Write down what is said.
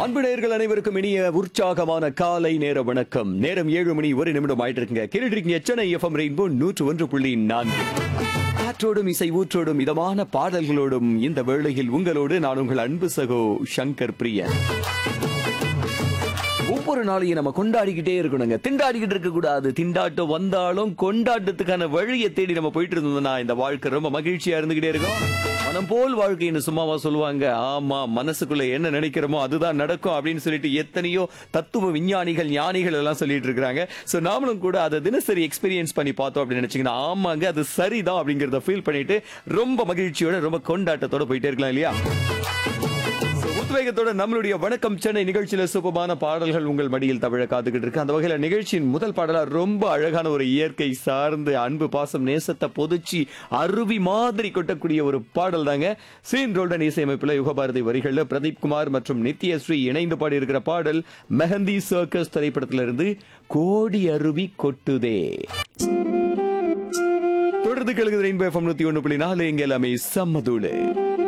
அன்பு நேயர்கள் அனைவருக்கும் இனிய உற்சாகமான காலை நேர வணக்கம் நேரம் ஏழு மணி ஒரு நிமிடம் ஆயிட்டு இருக்குங்க கேட்டுட்டு இருக்கீங்க சென்னை எஃப்எம் ரெயின்போ நூற்று ஒன்று புள்ளி நான்கு காற்றோடும் இசை ஊற்றோடும் இதமான பாடல்களோடும் இந்த வேளையில் உங்களோடு நான் உங்கள் அன்பு சகோ சங்கர் பிரியன் ஒவ்வொரு நாளையும் நம்ம கொண்டாடிக்கிட்டே இருக்கணுங்க திண்டாடிக்கிட்டு இருக்க கூடாது திண்டாட்டம் வந்தாலும் கொண்டாட்டத்துக்கான வழியை தேடி நம்ம போயிட்டு இருந்தோம்னா இந்த வாழ்க்கை ரொம்ப மகிழ்ச்சியா இருந்துகிட்டே இருக்கும் மனம் போல் வாழ்க்கைன்னு சும்மாவா சொல்லுவாங்க ஆமா மனசுக்குள்ள என்ன நினைக்கிறோமோ அதுதான் நடக்கும் அப்படின்னு சொல்லிட்டு எத்தனையோ தத்துவ விஞ்ஞானிகள் ஞானிகள் எல்லாம் சொல்லிட்டு இருக்காங்க சோ நாமளும் கூட அதை தினசரி எக்ஸ்பீரியன்ஸ் பண்ணி பார்த்தோம் அப்படின்னு நினைச்சீங்கன்னா ஆமாங்க அது சரிதான் அப்படிங்கறத ஃபீல் பண்ணிட்டு ரொம்ப மகிழ்ச்சியோட ரொம்ப கொண்டாட்டத்தோட போயிட்டே இருக்கலாம் இல்லையா So, உத்வேகத்தோட நம்மளுடைய வணக்கம் சென்னை நிகழ்ச்சியில சுபமான பாடல்கள் உங்கள் மடியில் தவிழ காத்துக்கிட்டு இருக்கு அந்த வகையில நிகழ்ச்சியின் முதல் பாடலா ரொம்ப அழகான ஒரு இயற்கை சார்ந்து அன்பு பாசம் நேசத்தை பொதுச்சி அருவி மாதிரி கொட்டக்கூடிய ஒரு பாடல் தாங்க சீன் ரோல்டன் இசையமைப்புல யுகபாரதி வரிகள்ல பிரதீப் குமார் மற்றும் நித்யஸ்ரீ இணைந்து பாடி இருக்கிற பாடல் மெஹந்தி சர்க்கஸ் திரைப்படத்திலிருந்து கோடி அருவி கொட்டுதே தொடர்ந்து கழுகுது ரெயின்போ எஃப்எம் நூத்தி ஒண்ணு புள்ளி நாலு எங்க எல்லாமே சம்மதூளு